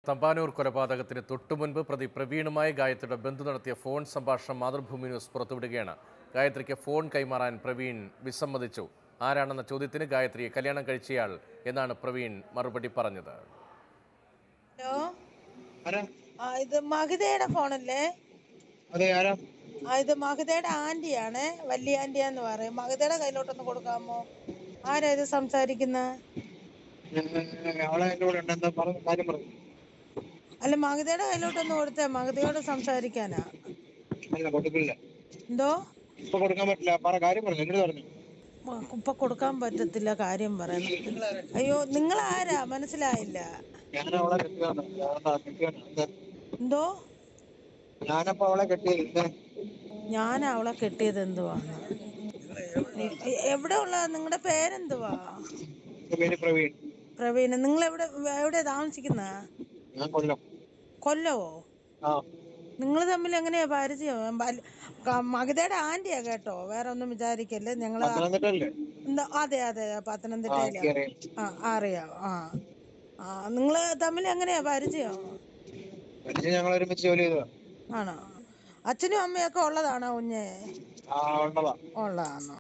തമ്പാനൂർ കൊലപാതകത്തിന് തൊട്ടുമുൻപ് പ്രതി പ്രവീണുമായി ഗായത്രിയുടെ ബന്ധു നടത്തിയ ഫോൺ സംഭാഷണം മാതൃഭൂമി ന്യൂസ് പുറത്തുവിടുകയാണ് ഗായത്രിക്ക് ഫോൺ കൈമാറാൻ പ്രവീൺ വിസമ്മതിച്ചു ആരാണെന്ന ചോദ്യത്തിന് ഗായത്രിയെ കല്യാണം കഴിച്ചയാൾ എന്നാണ് പ്രവീൺ മറുപടി പറഞ്ഞത് ഹലോ ആരാ ആ ഇത് മഹിതയുടെ ഫോണല്ലേ അതെ ആരാ ആ ഇത് മഹിതയുടെ ആന്റിയാണ് വലിയ ആന്റിയാന്ന് പറയും മഹിതയുടെ കയ്യിലോട്ടൊന്ന് കൊടുക്കാമോ ആരാ ഇത് സംസാരിക്കുന്ന ഞാൻ- അവളെ എന്റെ കൂടെ ഉണ്ട് എന്താ പറഞ്ഞ കാര്യം പറഞ്ഞു അല്ല മഹിതയുടെ കയ്യിലോട്ടൊന്ന് കൊടുത്തേ മഹിതയോട് സംസാരിക്കാനാ അല്ല കൊടുക്കില്ല എന്തോ ഇപ്പൊ കൊടുക്കാൻ പറ്റില്ല പറ കാര്യം പറഞ്ഞു എന്നോട് പറഞ്ഞു മ- ഇപ്പൊ കൊടുക്കാൻ പറ്റത്തില്ല കാര്യം പറയുന്നത് അയ്യോ നിങ്ങൾ ആരാ മനസ്സിലായില്ല ഞാൻ അവളെ കെട്ടിയാണ് കെട്ടിയാണ് എന്താ എന്തോ ഞാനപ്പോ അവളെ കെട്ടിയത് ഞാൻ അവളെ കെട്ടിയത് എന്തുവാന്ന് എ- എവിടെ ഉള്ള നിങ്ങളുടെ പേരെന്തുവാ എന്റെ പേര് പ്രവീൺ പ്രവീണ് നിങ്ങൾ എവിടെ എവിടെ താമസിക്കുന്ന ഞാൻ കൊല്ലം കൊല്ലവോ ആ നിങ്ങൾ തമ്മിൽ എങ്ങനെയാ പരിചയം ബൽ- ക- മഗധയുടെ ആന്റിയാ കേട്ടോ വേറെ ഒന്നും വിചാരിക്കല്ലേ ഞങ്ങള് പത്തനംതിട്ട അല്ലേ എന്താ അതെ അതെ ആ പത്തനംതിട്ടയിലാ എനിക്കറിയാം ആ അറിയാം ആ ആ നിങ്ങള് തമ്മിൽ എങ്ങനെയാ പരിചയം പരിചയം ഞങ്ങൾ ഒരുമിച്ച് ജോലി ചെയ്തതാ ആണോ അച്ഛനും അമ്മയൊക്കെ ഉള്ളതാണോ കുഞ്ഞെ ആ ഉള്ളതാ ഉള്ളതാണോ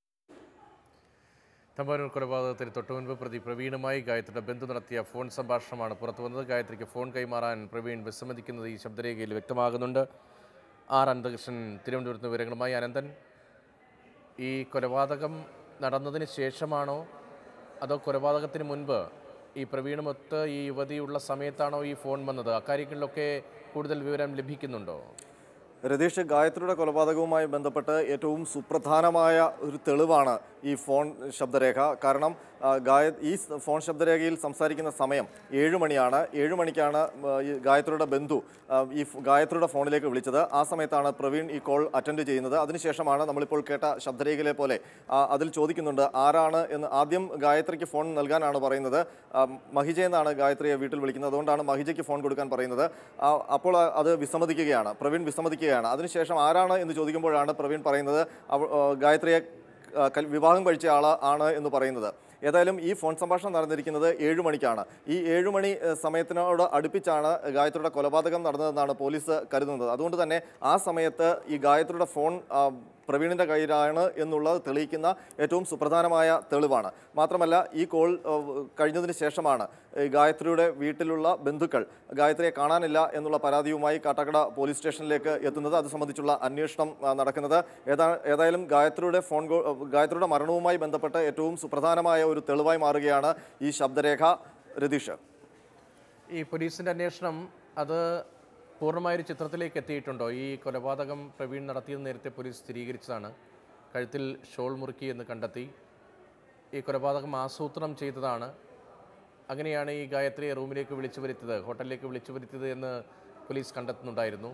തമ്പാനൂർ കൊലപാതകത്തിന് തൊട്ടുമുൻപ് പ്രതി പ്രവീണുമായി ഗായത്രിയുടെ ബന്ധു നടത്തിയ ഫോൺ സംഭാഷണമാണ് പുറത്തുവന്നത് ഗായത്രിക്ക് ഫോൺ കൈമാറാൻ പ്രവീൺ വിസമ്മതിക്കുന്നത് ഈ ശബ്ദരേഖയിൽ വ്യക്തമാകുന്നുണ്ട് ആർ അനന്തകൃഷ്ണൻ തിരുവനന്തപുരത്ത് നിന്ന് വിവരങ്ങളുമായി അനന്തൻ ഈ കൊലപാതകം നടന്നതിന് ശേഷമാണോ അതോ കൊലപാതകത്തിന് മുൻപ് ഈ പ്രവീണുമൊത്ത് ഈ യുവതിയുള്ള സമയത്താണോ ഈ ഫോൺ വന്നത് അക്കാര്യങ്ങളിലൊക്കെ കൂടുതൽ വിവരം ലഭിക്കുന്നുണ്ടോ രതീഷ് ഗായത്രിയുടെ കൊലപാതകവുമായി ബന്ധപ്പെട്ട് ഏറ്റവും സുപ്രധാനമായ ഒരു തെളിവാണ് ഈ ഫോൺ ശബ്ദരേഖ കാരണം ആ, ഗായ ഈ സ് ഫോൺ ശബ്ദരേഖയിൽ സംസാരിക്കുന്ന സമയം ഏഴ് മണിയാണ് ഏഴ് മണിക്കാണ് ആ, ഈ ഗായത്രിയുടെ ബന്ധു ആ, ഈ ഫ് ഗായത്രിയുടെ ഫോണിലേക്ക് വിളിച്ചത് ആ സമയത്താണ് പ്രവീൺ ഈ കോൾ അറ്റൻഡ് ചെയ്യുന്നത് അതിനുശേഷമാണ് നമ്മളിപ്പോൾ കേട്ട ശബ്ദരേഖയിലെ പോലെ ആ, അതിൽ ചോദിക്കുന്നുണ്ട് ആരാണ് എന്ന് ആദ്യം ഗായത്രിക്ക് ഫോൺ നൽകാനാണ് പറയുന്നത് ആ, മഹിജ എന്നാണ് ഗായത്രിയെ വീട്ടിൽ വിളിക്കുന്നത് അതുകൊണ്ടാണ് മഹിജയ്ക്ക് ഫോൺ കൊടുക്കാൻ പറയുന്നത് ആ, അപ്പോൾ അത് വിസമ്മതിക്കുകയാണ് പ്രവീൺ വിസമ്മതിക്കുകയാണ് അതിനുശേഷം ആരാണ് എന്ന് ചോദിക്കുമ്പോഴാണ് പ്രവീൺ പറയുന്നത് അവ- ആ, ഗായത്രിയെ ആ, കൽ- വിവാഹം കഴിച്ച ആൾ ആണ് എന്ന് പറയുന്നത് ഏതായാലും ഈ ഫോൺ സംഭാഷണം നടന്നിരിക്കുന്നത് ഏഴ് മണിക്കാണ് ഈ ഏഴ് മണി ഏഹ്, സമയത്തിനോട് അടുപ്പിച്ചാണ് ഗായത്രിയുടെ കൊലപാതകം നടന്നതെന്നാണ് പോലീസ് കരുതുന്നത് അതുകൊണ്ട് തന്നെ ആ സമയത്ത് ഈ ഗായത്രിയുടെ ഫോൺ ആ, പ്രവീണിൻ്റെ കയ്യിലാണ് എന്നുള്ളത് തെളിയിക്കുന്ന ഏറ്റവും സുപ്രധാനമായ തെളിവാണ് മാത്രമല്ല ഈ കോൾ ഏഹ്, കഴിഞ്ഞതിന് ശേഷമാണ് ഈ ഗായത്രിയുടെ വീട്ടിലുള്ള ബന്ധുക്കൾ ഗായത്രിയെ കാണാനില്ല എന്നുള്ള പരാതിയുമായി കാട്ടാക്കട പോലീസ് സ്റ്റേഷനിലേക്ക് എത്തുന്നത് അത് സംബന്ധിച്ചുള്ള അന്വേഷണം ആ, നടക്കുന്നത് ഏതാ ഏതായാലും ഗായത്രിയുടെ ഫോൺ കോ- ഗായത്രിയുടെ മരണവുമായി ബന്ധപ്പെട്ട് ഏറ്റവും സുപ്രധാനമായ ഒരു തെളിവായി മാറുകയാണ് ഈ ശബ്ദരേഖ രതീഷ് ഈ പോലീസിൻ്റെ അന്വേഷണം അത് പൂർണ്ണമായൊരു ചിത്രത്തിലേക്ക് എത്തിയിട്ടുണ്ടോ ഈ കൊലപാതകം പ്രവീൺ നടത്തിയത് നേരത്തെ പോലീസ് സ്ഥിരീകരിച്ചതാണ് കഴുത്തിൽ ഷോൾ മുറുക്കി എന്ന് കണ്ടെത്തി ഈ കൊലപാതകം ആസൂത്രണം ചെയ്തതാണ് അങ്ങനെയാണ് ഈ ഗായത്രിയെ റൂമിലേക്ക് വിളിച്ചു വരുത്തിയത് ഹോട്ടലിലേക്ക് വിളിച്ചു വരുത്തിയത് എന്ന് പോലീസ് കണ്ടെത്തുന്നുണ്ടായിരുന്നു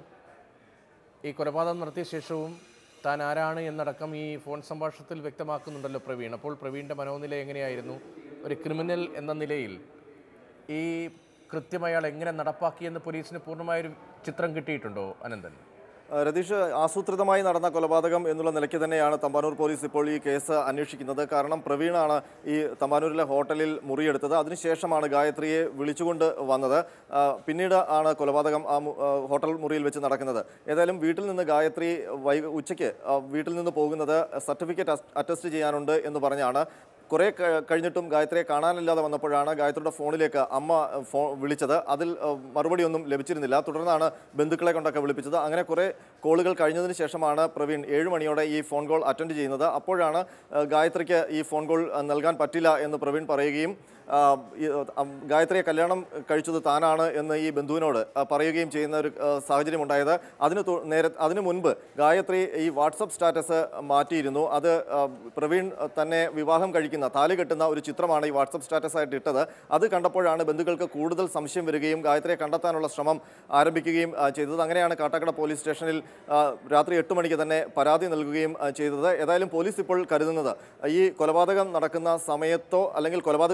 ഈ കൊലപാതകം നടത്തിയ ശേഷവും താൻ ആരാണ് എന്നടക്കം ഈ ഫോൺ സംഭാഷണത്തിൽ വ്യക്തമാക്കുന്നുണ്ടല്ലോ പ്രവീൺ അപ്പോൾ പ്രവീണിൻ്റെ മനോനില എങ്ങനെയായിരുന്നു ഒരു ക്രിമിനൽ എന്ന നിലയിൽ ഈ കൃത്യം അയാൾ എങ്ങനെ നടപ്പാക്കിയെന്ന് പോലീസിന് പൂർണ്ണമായൊരു ചിത്രം കിട്ടിയിട്ടുണ്ടോ അനന്തൻ ആ, രതീഷ് ആസൂത്രിതമായി നടന്ന കൊലപാതകം എന്നുള്ള നിലയ്ക്ക് തന്നെയാണ് തമ്പാനൂർ പോലീസ് ഇപ്പോൾ ഈ കേസ് അന്വേഷിക്കുന്നത് കാരണം പ്രവീണാണ് ഈ തമ്പാനൂരിലെ ഹോട്ടലിൽ മുറിയെടുത്തത് അതിനുശേഷമാണ് ഗായത്രിയെ വിളിച്ചുകൊണ്ട് വന്നത് ആ, പിന്നീട് ആണ് കൊലപാതകം ആ മു- ആ, ഹോട്ടൽ മുറിയിൽ വെച്ച് നടക്കുന്നത് ഏതായാലും വീട്ടിൽ നിന്ന് ഗായത്രി വൈ ഉച്ചയ്ക്ക് ആ, വീട്ടിൽ നിന്ന് പോകുന്നത് സർട്ടിഫിക്കറ്റ് അറ്റസ്റ്റ് ചെയ്യാനുണ്ട് എന്ന് പറഞ്ഞാണ് കുറേ ക- കഴിഞ്ഞിട്ടും ഗായത്രിയെ കാണാനില്ലാതെ വന്നപ്പോഴാണ് ഗായത്രിയുടെ ഫോണിലേക്ക് അമ്മ ഫോ വിളിച്ചത് അതിൽ ഏഹ്, മറുപടിയൊന്നും ലഭിച്ചിരുന്നില്ല തുടർന്നാണ് ബന്ധുക്കളെ കൊണ്ടൊക്കെ വിളിപ്പിച്ചത് അങ്ങനെ കുറേ കോളുകൾ കഴിഞ്ഞതിന് ശേഷമാണ് പ്രവീൺ ഏഴ് മണിയോടെ ഈ ഫോൺ കോൾ അറ്റൻഡ് ചെയ്യുന്നത് അപ്പോഴാണ് ഏഹ്, ഗായത്രിക്ക് ഈ ഫോൺ കോൾ ഏഹ്, നൽകാൻ പറ്റില്ല എന്ന് പ്രവീൺ പറയുകയും ആ, ഈ, അം, ഗായത്രിയെ കല്യാണം കഴിച്ചത് താനാണ് എന്ന് ഈ ബന്ധുവിനോട് ആ, പറയുകയും ചെയ്യുന്ന ഒരു ആ, സാഹചര്യം ഉണ്ടായത് അതിന് തു- നേരെ അതിനു മുൻപ് ഗായത്രി ഈ വാട്സപ്പ് സ്റ്റാറ്റസ് മാറ്റിയിരുന്നു അത് ആ, പ്രവീൺ തന്നെ വിവാഹം കഴിക്കുന്ന താലി കെട്ടുന്ന ഒരു ചിത്രമാണ് ഈ വാട്സപ്പ് സ്റ്റാറ്റസ് ആയിട്ട് ഇട്ടത് അത് കണ്ടപ്പോഴാണ് ബന്ധുക്കൾക്ക് കൂടുതൽ സംശയം വരികയും ഗായത്രിയെ കണ്ടെത്താനുള്ള ശ്രമം ആരംഭിക്കുകയും ആ, ചെയ്തത് അങ്ങനെയാണ് കാട്ടാക്കട പോലീസ് സ്റ്റേഷനിൽ ആ, രാത്രി എട്ട് മണിക്ക് തന്നെ പരാതി നൽകുകയും ആ, ചെയ്തത് ഏതായാലും പോലീസ് ഇപ്പോൾ കരുതുന്നത് ഈ കൊലപാതകം നടക്കുന്ന സമയത്തോ അല്ലെങ്കിൽ കൊലപാതകത്തിന് ശേഷമോ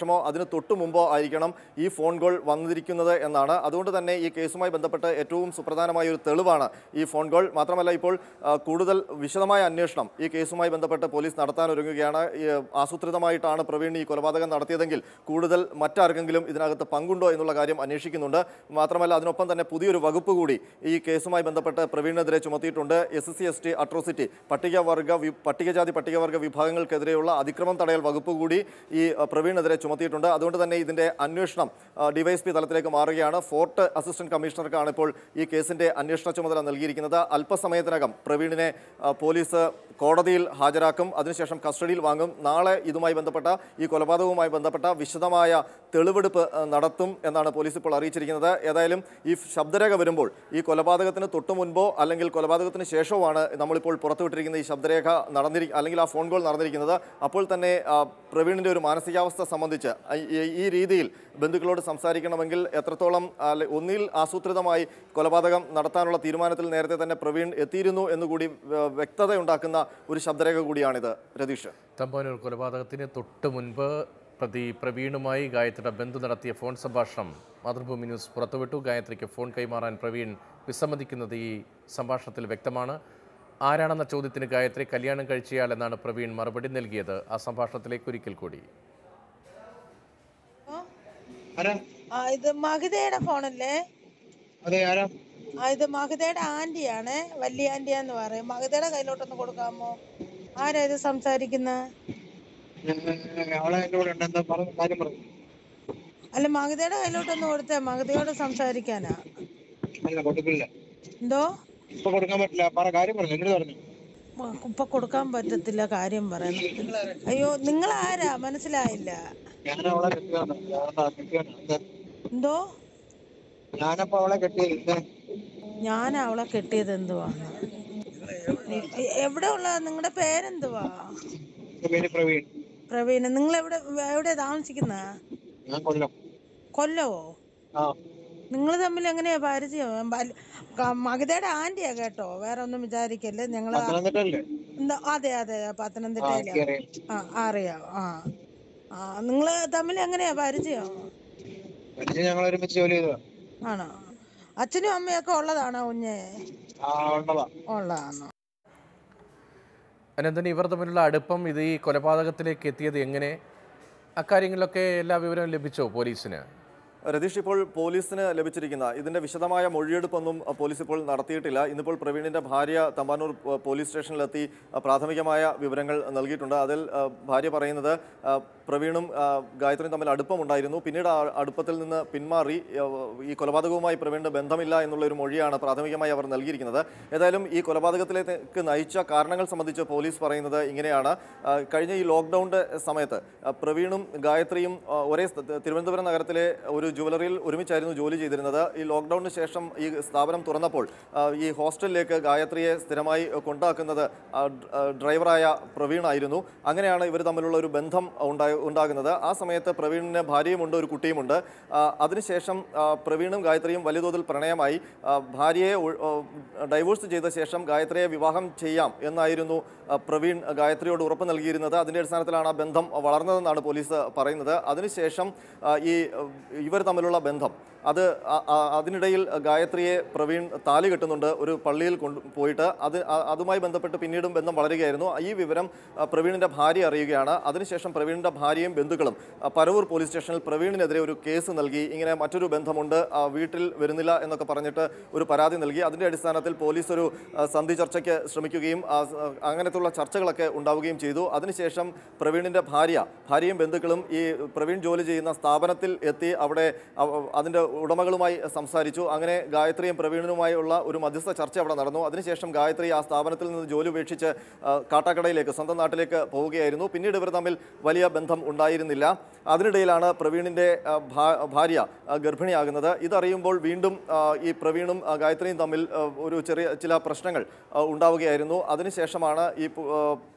ശേഷമോ അതിന് തൊട്ടു മുമ്പോ ആയിരിക്കണം ഈ ഫോൺ കോൾ വന്നിരിക്കുന്നത് എന്നാണ് അതുകൊണ്ട് തന്നെ ഈ കേസുമായി ബന്ധപ്പെട്ട് ഏറ്റവും സുപ്രധാനമായ ഒരു തെളിവാണ് ഈ ഫോൺ കോൾ മാത്രമല്ല ഇപ്പോൾ ആ, കൂടുതൽ വിശദമായ അന്വേഷണം ഈ കേസുമായി ബന്ധപ്പെട്ട് പോലീസ് നടത്താൻ ഒരുങ്ങുകയാണ് ഈ, ആസൂത്രിതമായിട്ടാണ് പ്രവീൺ ഈ കൊലപാതകം നടത്തിയതെങ്കിൽ കൂടുതൽ മറ്റാർക്കെങ്കിലും ഇതിനകത്ത് പങ്കുണ്ടോ എന്നുള്ള കാര്യം അന്വേഷിക്കുന്നുണ്ട് മാത്രമല്ല അതിനൊപ്പം തന്നെ പുതിയൊരു വകുപ്പ് കൂടി ഈ കേസുമായി ബന്ധപ്പെട്ട് പ്രവീണിനെതിരെ ചുമത്തിയിട്ടുണ്ട് S C S T atrocity പട്ടികവർഗ വി- പട്ടികജാതി പട്ടികവർഗ വിഭാഗങ്ങൾക്കെതിരെയുള്ള അതിക്രമം തടയൽ വകുപ്പ് കൂടി ഈ അഹ്, പ്രവീണിനെതിരെ ചുമത്തിയിട്ടുണ്ട് അതുകൊണ്ട് തന്നെ ഇതിന്റെ അന്വേഷണം ഡിവൈഎസ്പി തലത്തിലേക്ക് മാറുകയാണ് ഫോർട്ട് അസിസ്റ്റന്റ് കമ്മീഷണർക്കാണ് ഇപ്പോൾ ഈ കേസിന്റെ അന്വേഷണ ചുമതല നൽകിയിരിക്കുന്നത് അല്പസമയത്തിനകം പ്രവീണിനെ അഹ്, പോലീസ് കോടതിയിൽ ഹാജരാക്കും അതിനുശേഷം കസ്റ്റഡിയിൽ വാങ്ങും നാളെ ഇതുമായി ബന്ധപ്പെട്ട ഈ കൊലപാതകവുമായി ബന്ധപ്പെട്ട വിശദമായ തെളിവെടുപ്പ് അഹ്, നടത്തും എന്നാണ് പോലീസ് ഇപ്പോൾ അറിയിച്ചിരിക്കുന്നത് ഏതായാലും ഈ ശബ്ദരേഖ വരുമ്പോൾ ഈ കൊലപാതകത്തിന് തൊട്ടു മുൻപോ അല്ലെങ്കിൽ കൊലപാതകത്തിന് ശേഷവുമാണ് നമ്മളിപ്പോൾ പുറത്തുവിട്ടിരിക്കുന്ന ഈ ശബ്ദരേഖ നടന്നിരി അല്ലെങ്കിൽ ആ ഫോൺ കോൾ നടന്നിരിക്കുന്നത് അപ്പോൾ തന്നെ ആ, പ്രവീണിൻ്റെ ഒരു മാനസികാവസ്ഥ സംബന്ധിച്ച് ഈ- ഈ- ഈ രീതിയിൽ ബന്ധുക്കളോട് സംസാരിക്കണമെങ്കിൽ എത്രത്തോളം അല്ലെ- ഒന്നിൽ ആസൂത്രിതമായി കൊലപാതകം നടത്താനുള്ള തീരുമാനത്തിൽ നേരത്തെ തന്നെ പ്രവീൺ എത്തിയിരുന്നു എന്നുകൂടി വ- വ്യക്തതയുണ്ടാക്കുന്ന ഒരു ശബ്ദരേഖ കൂടിയാണിത് രതീഷ് തമ്പാനൂർ കൊലപാതകത്തിന് തൊട്ട് മുൻപ് പ്രതി പ്രവീണുമായി ഗായത്രിയുടെ ബന്ധു നടത്തിയ ഫോൺ സംഭാഷണം മാതൃഭൂമി ന്യൂസ് പുറത്തുവിട്ടു ഗായത്രിക്ക് ഫോൺ കൈമാറാൻ പ്രവീൺ വിസമ്മതിക്കുന്നത് ഈ സംഭാഷണത്തിൽ വ്യക്തമാണ് ആരാണെന്ന ചോദ്യത്തിന് ഗായത്രി കല്യാണം കഴിച്ചയാൾ എന്നാണ് പ്രവീൺ മറുപടി നൽകിയത് ആ സംഭാഷണത്തിലേക്ക് ഒരിക്കൽ കൂടി ആരാ ആ ഇത് മഹിതയുടെ ഫോണല്ലേ അതെ ആരാ ആ ഇത് മഹിതയുടെ ആന്റിയാണ് വലിയ ആന്റിയാന്ന് പറയും മഹിതയുടെ കയ്യിലോട്ടൊന്ന് കൊടുക്കാമോ ആരാ ഇത് സംസാരിക്കുന്ന അവളെ എന്റെ കൂടെ ഉണ്ട് എന്താ പറഞ്ഞു കാര്യം പറഞ്ഞു അല്ല മഹിതയുടെ കയ്യിലോട്ടൊന്ന് കൊടുത്തേ മഹിതയോട് സംസാരിക്കാനാ അല്ല കൊടുക്കില്ല എന്തോ ഇപ്പൊ കൊടുക്കാൻ പറ്റില്ല പറ കാര്യം പറഞ്ഞു എന്നോട് പറഞ്ഞു മ- ഇപ്പൊ കൊടുക്കാൻ പറ്റത്തില്ല കാര്യം പറയുന്നു അയ്യോ നിങ്ങൾ ആരാ മനസ്സിലായില്ല ഞാൻ അവളെ കെട്ടിയാണ് എന്താ കെട്ടിയാണ് എന്താ എന്തോ ഞാനപ്പോ അവളെ കെട്ടിയത് ഞാൻ അവളെ കെട്ടിയത് എന്തുവാണ് എ- എ- എവിടെ ഉള്ള നിങ്ങളുടെ പേരെന്തുവാ എന്റെ പേര് പ്രവീൺ പ്രവീണ് നിങ്ങൾ എവിടെ എവിടെ താമസിക്കുന്ന ഞാൻ കൊല്ലം കൊല്ലവോ ആ നിങ്ങൾ തമ്മിൽ എങ്ങനെയാ പരിചയം ബൽ- ക- മഗധയുടെ ആന്റിയാ കേട്ടോ വേറെ ഒന്നും വിചാരിക്കല്ലേ ഞങ്ങള് പത്തനംതിട്ടല്ലേ എന്താ അതെ അതെ ആ പത്തനംതിട്ടയില എനിക്കറിയാം ആ അറിയാം ആ ആ നിങ്ങള് തമ്മിൽ എങ്ങനെയാ പരിചയം പരിചയം ഞങ്ങൾ ഒരുമിച്ച് ജോലി ചെയ്തതാ ആണോ അച്ഛനും അമ്മയൊക്കെ ഉള്ളതാണോ കുഞ്ഞെ ആ ഉള്ളതാ ഉള്ളതാണോ അനന്തന് ഇവർ തമ്മിലുള്ള അടുപ്പം ഇത് ഈ കൊലപാതകത്തിലേക്ക് എത്തിയത് എങ്ങനെ അക്കാര്യങ്ങളിലൊക്കെ എല്ലാ വിവരവും ലഭിച്ചോ പോലീസിന് രതീഷ് ഇപ്പോൾ പോലീസിന് ലഭിച്ചിരിക്കുന്ന ഇതിന്റെ വിശദമായ മൊഴിയെടുപ്പൊന്നും അഹ്, പോലീസ് ഇപ്പോൾ നടത്തിയിട്ടില്ല ഇന്നിപ്പോൾ പ്രവീണിന്റെ ഭാര്യ തമ്പാനൂർ അഹ്, പോലീസ് സ്റ്റേഷനിലെത്തി അഹ്, പ്രാഥമികമായ വിവരങ്ങൾ നൽകിയിട്ടുണ്ട് അതിൽ അഹ്, ഭാര്യ പറയുന്നത് അഹ്, പ്രവീണും അഹ്, ഗായത്രിയും തമ്മിൽ അടുപ്പമുണ്ടായിരുന്നു പിന്നീട് ആ അടുപ്പത്തിൽ നിന്ന് പിന്മാറി അഹ്, ഈ കൊലപാതകവുമായി പ്രവീണിന് ബന്ധമില്ല എന്നുള്ള ഒരു മൊഴിയാണ് പ്രാഥമികമായി അവർ നൽകിയിരിക്കുന്നത് ഏതായാലും ഈ കൊലപാതകത്തിലേക്ക് നയിച്ച കാരണങ്ങൾ സംബന്ധിച്ച് പോലീസ് പറയുന്നത് ഇങ്ങനെയാണ് അഹ്, കഴിഞ്ഞ ഈ ലോക്ക്ഡൌണിന്റെ സമയത്ത് അഹ്, പ്രവീണും ഗായത്രിയും അഹ്, ഒരേ സ്ഥ- തിരുവനന്തപുരം നഗരത്തിലെ ഒരു ജുവലറിയിൽ ഒരുമിച്ചായിരുന്നു ജോലി ചെയ്തിരുന്നത് ഈ ലോക്ക്ഡൌണിന് ശേഷം ഈ സ്ഥാപനം തുറന്നപ്പോൾ ആ, ഈ ഹോസ്റ്റലിലേക്ക് ഗായത്രിയെ സ്ഥിരമായി കൊണ്ടാക്കുന്നത് ആ, ഡ്ര- ആ, ഡ്രൈവറായ പ്രവീൺ ആയിരുന്നു അങ്ങനെയാണ് ഇവർ തമ്മിലുള്ള ഒരു ബന്ധം ഉണ്ടായി ഉണ്ടാകുന്നത് ആ സമയത്ത് പ്രവീണിന് ഭാര്യയുമുണ്ട് ഒരു കുട്ടിയുമുണ്ട് ആ, അതിനുശേഷം ആ, പ്രവീണും ഗായത്രിയും വലിയ തോതിൽ പ്രണയമായി ആ, ഭാര്യയെ ഒ- ഓ, ഡൈവോഴ്സ് ചെയ്ത ശേഷം ഗായത്രിയെ വിവാഹം ചെയ്യാം എന്നായിരുന്നു ആ, പ്രവീൺ ഗായത്രിയോട് ഉറപ്പ് നൽകിയിരുന്നത് അതിൻ്റെ അടിസ്ഥാനത്തിലാണ് ആ ബന്ധം വളർന്നതെന്നാണ് പോലീസ് പറയുന്നത് അതിനുശേഷം ആ, ഈ ആ, ഇവർ തമ്മിലുള്ള ബന്ധം അത് അ- അ- അതിനിടയിൽ ഗായത്രിയെ പ്രവീൺ താലി കെട്ടുന്നുണ്ട് ഒരു പള്ളിയിൽ കൊണ്ട് പോയിട്ട് അത് അ- അതുമായി ബന്ധപ്പെട്ട് പിന്നീടും ബന്ധം വളരുകയായിരുന്നു ഈ വിവരം ആ, പ്രവീണിൻ്റെ ഭാര്യ അറിയുകയാണ് അതിനുശേഷം പ്രവീണിൻ്റെ ഭാര്യയും ബന്ധുക്കളും ആ, പരവൂർ പോലീസ് സ്റ്റേഷനിൽ പ്രവീണിനെതിരെ ഒരു കേസ് നൽകി ഇങ്ങനെ മറ്റൊരു ബന്ധമുണ്ട് ആ, വീട്ടിൽ വരുന്നില്ല എന്നൊക്കെ പറഞ്ഞിട്ട് ഒരു പരാതി നൽകി അതിൻ്റെ അടിസ്ഥാനത്തിൽ പോലീസ് ഒരു ആ, സന്ധി ചർച്ചയ്ക്ക് ശ്രമിക്കുകയും ആ, സ- അങ്ങനത്തുള്ള ചർച്ചകളൊക്കെ ഉണ്ടാവുകയും ചെയ്തു അതിനുശേഷം പ്രവീണിൻ്റെ ഭാര്യ ഭാര്യയും ബന്ധുക്കളും ഈ പ്രവീൺ ജോലി ചെയ്യുന്ന സ്ഥാപനത്തിൽ എത്തി അവിടെ അവ- അതിൻ്റെ ഉടമകളുമായി സംസാരിച്ചു അങ്ങനെ ഗായത്രിയും പ്രവീണിനുമായുള്ള ഒരു മധ്യസ്ഥ ചർച്ച അവിടെ നടന്നു അതിനുശേഷം ഗായത്രി ആ സ്ഥാപനത്തിൽ നിന്ന് ജോലി ഉപേക്ഷിച്ച് ആ, കാട്ടാക്കടയിലേക്ക് സ്വന്തം നാട്ടിലേക്ക് പോവുകയായിരുന്നു പിന്നീട് ഇവർ തമ്മിൽ വലിയ ബന്ധം ഉണ്ടായിരുന്നില്ല അതിനിടയിലാണ് പ്രവീണിൻ്റെ ആ, ഭാ- ഭാര്യ ആ, ഗർഭിണിയാകുന്നത് ഇതറിയുമ്പോൾ വീണ്ടും ആ, ഈ പ്രവീണും ആ, ഗായത്രിയും തമ്മിൽ ആ, ഒരു ചെറിയ ചില പ്രശ്നങ്ങൾ ആ, ഉണ്ടാവുകയായിരുന്നു അതിനുശേഷമാണ് ഈ പു- ആ,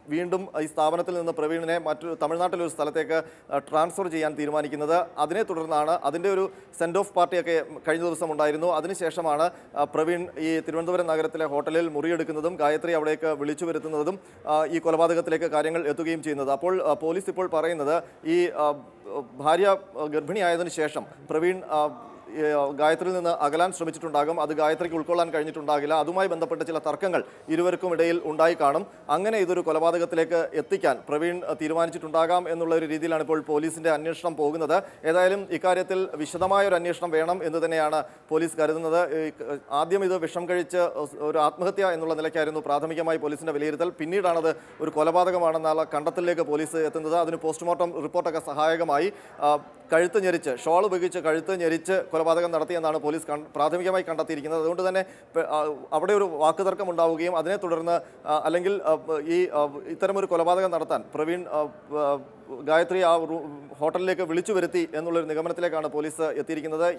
വീണ്ടും ഈ സ്ഥാപനത്തിൽ നിന്ന് പ്രവീണിനെ മറ്റു തമിഴ്നാട്ടിലെ ഒരു സ്ഥലത്തേക്ക് ആ, ട്രാൻസ്ഫർ ചെയ്യാൻ തീരുമാനിക്കുന്നത് അതിനെ തുടർന്നാണ് അതിൻ്റെ ഒരു സെൻഡ് ഓഫ് പാർട്ടിയൊക്കെ കഴിഞ്ഞ ദിവസം ഉണ്ടായിരുന്നു അതിനുശേഷമാണ് ആ, പ്രവീൺ ഈ തിരുവനന്തപുരം നഗരത്തിലെ ഹോട്ടലിൽ മുറിയെടുക്കുന്നതും ഗായത്രി അവിടേക്ക് വിളിച്ചു വരുത്തുന്നതും ആ, ഈ കൊലപാതകത്തിലേക്ക് കാര്യങ്ങൾ എത്തുകയും ചെയ്യുന്നത് അപ്പോൾ ആ, പോലീസ് ഇപ്പോൾ പറയുന്നത് ഈ ആ, ഭാര്യ ആ, ഗർഭിണിയായതിനു ശേഷം പ്രവീൺ ആ, ഈ, ആ, ഗായത്രിയിൽ നിന്ന് അകലാൻ ശ്രമിച്ചിട്ടുണ്ടാകും അത് ഗായത്രിക്ക് ഉൾക്കൊള്ളാൻ കഴിഞ്ഞിട്ടുണ്ടാകില്ല അതുമായി ബന്ധപ്പെട്ട ചില തർക്കങ്ങൾ ഇരുവർക്കും ഇടയിൽ ഉണ്ടായി കാണും അങ്ങനെ ഇതൊരു കൊലപാതകത്തിലേക്ക് എത്തിക്കാൻ പ്രവീൺ ആ, തീരുമാനിച്ചിട്ടുണ്ടാകാം എന്നുള്ള ഒരു രീതിയിലാണ് ഇപ്പോൾ പോലീസിന്റെ അന്വേഷണം പോകുന്നത് ഏതായാലും ഇക്കാര്യത്തിൽ വിശദമായ ഒരു അന്വേഷണം വേണം എന്ന് തന്നെയാണ് പോലീസ് കരുതുന്നത് ഈ, ക- ആദ്യം ഇത് വിഷം കഴിച്ച് ഒരു ആത്മഹത്യ എന്നുള്ള നിലയ്ക്കായിരുന്നു പ്രാഥമികമായി പോലീസിന്റെ വിലയിരുത്തൽ പിന്നീടാണത് ഒരു കൊലപാതകമാണെന്നുള്ള കണ്ടെത്തലിലേക്ക് പോലീസ് എത്തുന്നത് അതിന് പോസ്റ്റ്മോർട്ടം റിപ്പോർട്ടൊക്കെ സഹായകമായി ആ, കഴുത്ത് ഞെരിച്ച് ഷോൾ ഉപയോഗിച്ച് കഴുത്ത് ഞെരിച്ച് കൊലപാതകം നടത്തിയെന്നാണ് പോലീസ് കൺ- പ്രാഥമികമായി കണ്ടെത്തിയിരിക്കുന്നത് അതുകൊണ്ട് തന്നെ പെ- ആ, അവിടെ ഒരു വാക്കുതർക്കം ഉണ്ടാവുകയും അതിനെ തുടർന്ന് ആ, അല്ലെങ്കിൽ ആ, ഈ ആ, ഇത്തരമൊരു കൊലപാതകം നടത്താൻ പ്രവീൺ ആ, ആ, ഗായത്രി ആ റൂ- ഹോട്ടലിലേക്ക് വിളിച്ചു വരുത്തി എന്നുള്ളൊരു നിഗമനത്തിലേക്കാണ് പോലീസ് എത്തിയിരിക്കുന്നത്